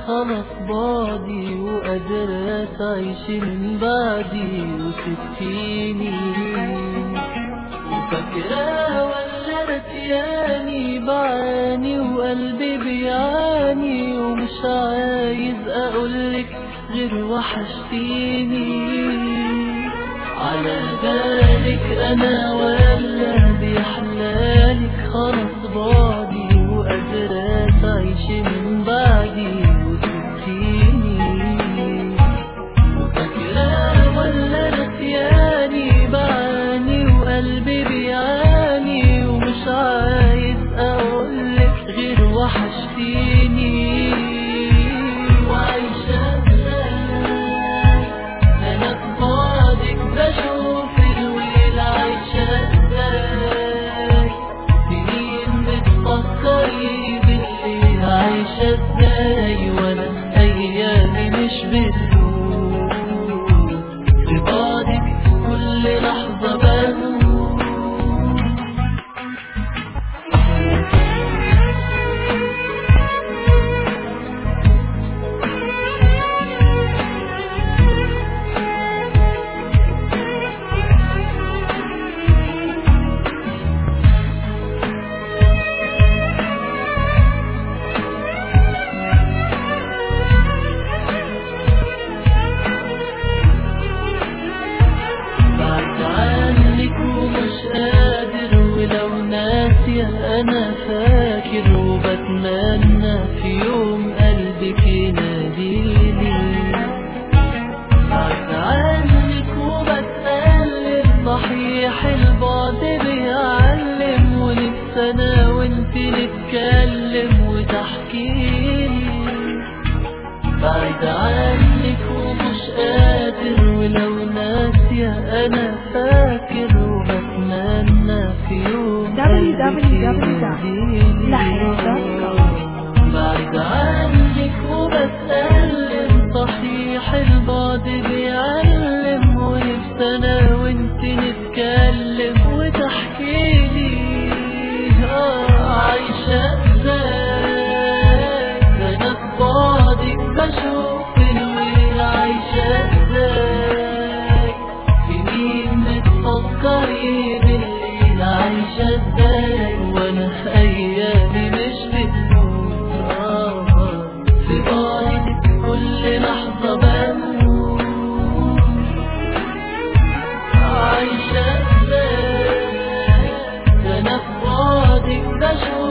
خلاص بعدي وقادرة تعيش من بعدي وسبتيني وفاكرة ولا نسياني بعاني وقلبي بيعاني ومش عايز اقولك غير وحشتيني على بالك انا ولا بيحلالك خلاص بعدي وقادرة تعيش من بعدي وسبتيني وفاكرة ولا نسياني بعاني وقلبي بيعاني ومش عايز اقولك غير وحشتيني وعايشة ازاي انا في بعدك بشوف الويل عايشة ازاي سنين بتفكري بالليل عايشة ازاي وانا ايامي مش بتدوم في بعدك كل لحظة بموت بعد عنك ومش قادر ولو ناسية أنا فاكر وبتمنى في يوم قلبك يناديلي بعد عنك وبتقلب صحيح البعد بيعلم ونفسي أنا وانت نتكلم وتحكيلي بعد عنك ومش قادر ولو ناسية أنا فاكر وبتمنى في يوم قلبك يهديني. بعد عنك وبتألم صحيح البعد بيعلم ونفسي أنا وانت نتكلم وتحكيلي آه عايشة ازاي أنا في بعدك بشوف الويل عايشة ازاي سنين بتفكري بالليل عايشة ازاي وانا في ايامي مش بتموت آه، في بعدك كل لحظة بموت عايشة ازاي انا في بعدك بشوف